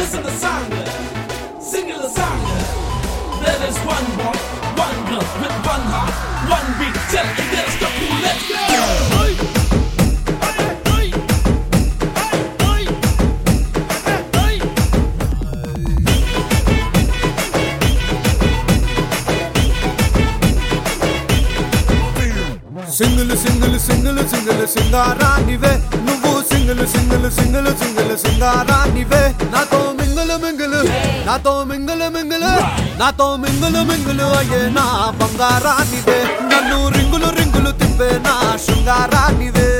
listen the song, singing the song. There is one boy, one girl with one heart, one beat. Tell me there's the cool. Let's go. Hey, hey, hey, hey, hey. Single single single single సింగారానివే నువ్వు single single single single సింగారానివే నాతో mingle మింగులు నాతో mingle మింగులు నాతో mingle మింగులు అయ్యే నా బంగారానివే నన్ను రింగులు రింగులు తిప్పే నా శృంగారానివే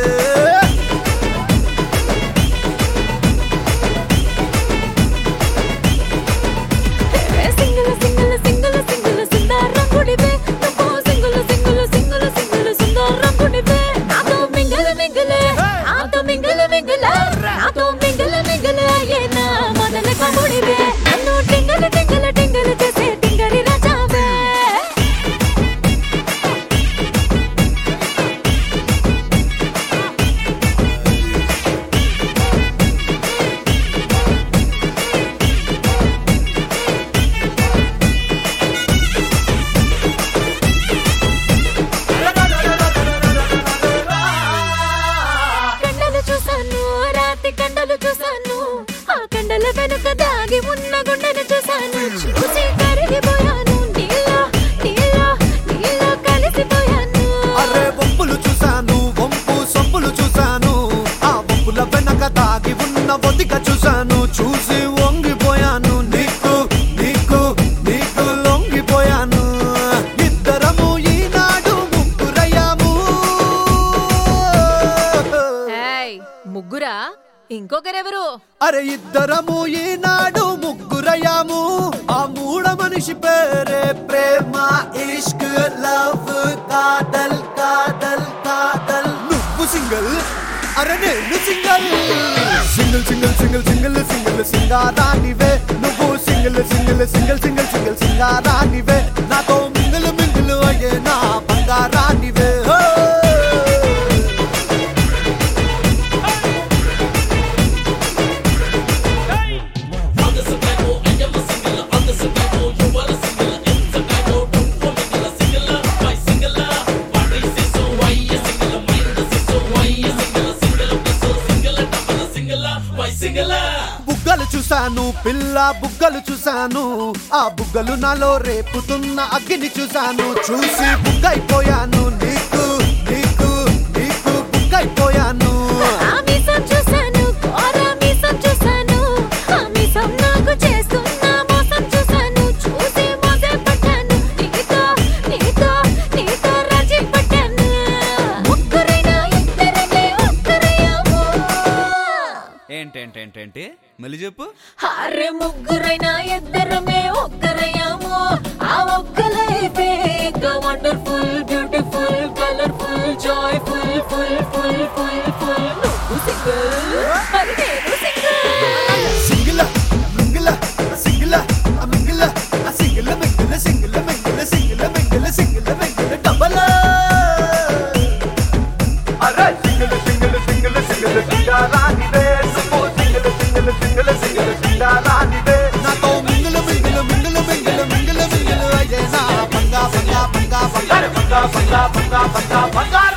సింగిల్ సింగిల్ సింగిల్ సింగిల్ సుందరంగుడివే నువ్వు సింగిల్ సింగిల్ సింగిల్ సింగిల్ సుందరంగుడివే నాతో మింగిల్ మింగిలే నాతో మింగిల్ మింగిలే నాతో మింగిల్ మింగిలే అయ్యే నా మొదల కముడివే నన్ను టింగల్ టింగల్ టింగల్ చేసే టింగరి రాజావే కండలు చూసాను రాతి కండలు చూసాను ఆ కండల వెనుక దాగి ఉన్న గుండెను చూసాను చూసి కరిగిపోయాను నీలో నీలో నీలో కలిసిపోయాను అరే వంపులు చూశాను వంపు సొంపులు చూశాను ఆ వంపుల వెనక దాగి ఉన్న ఒదిగ చూశాను చూసి వంగిపోయాను నీకు నీకు నీకు లొంగిపోయాను ఇద్దరము ఈనాడు ముగ్గురయ్యాము ఏయ్, ముగ్గురా ఇంకొకరెవరు అరే ఇద్దరము ఈనాడు ముగ్గురయ్యాము ఆ మూడ మనిషి పేరే ప్రేమ ఇష్క్ లవ్ కాదల్ కాదల్ కాదల్ నువ్వు సింగిల్ అరే నేను single single single single single single సింగారానివే నువ్వు single single single single single సింగారానివే నాతో మింగిల్ మింగిల్ అయ్యే నా బంగారానివే హో! On the survival, I am a singular. On the survival, you are a singular. In survival, don't for me, a singular. Why singular? What is it? So why a singular? Mind is it? So why a singular? Singular plus so singular, double a singular. Why singular? బుగ్గలు చూశాను పిల్ల బుగ్గలు చూశాను ఆ బుగ్గలు నాలో రేపుతున్న అగ్గిని చూశాను చూసి బుగ్గైపోయాను నీకు నీకు నీకు బుగ్గైపోయాను ఆ మీసం చూసాను కోర మీసం చూసాను ఆ మీసం నాకు చేస్తున్న మోసం చూసాను చూసి మోసే పట్టాను నీతో నీతో నీతో రాజీ పట్టాను ముగ్గురైనా ఇద్దరమే ఒక్కరయ్యాము ఏంటేంటేంటేంటి మళ్ళీ చెప్పు అరే ముగ్గురైనా ఇద్దరమే ఒక్కరయ్యాము ఆ ఒక్క లైఫే wonderful beautiful colourful joyful full full full full నువ్వు సింగిల్ మరి నేను సింగిల్ సింగిల మింగిల సింగిల మింగిల సింగిల మింగిల సింగిల మింగిల సింగిల మింగిల సింగిల మింగిల డబల్ అరే సింగిల సింగిల సింగిల సింగిల సింగారానివే నువ్వు సింగిల సింగిల సింగిల సింగిల సింగారానివే నాతో మింగిల మింగిల మింగిల మింగిల మింగిల మింగిల అయ్యే నా బంగా బంగా బంగా బంగా బంగా బంగా బంగా బంగా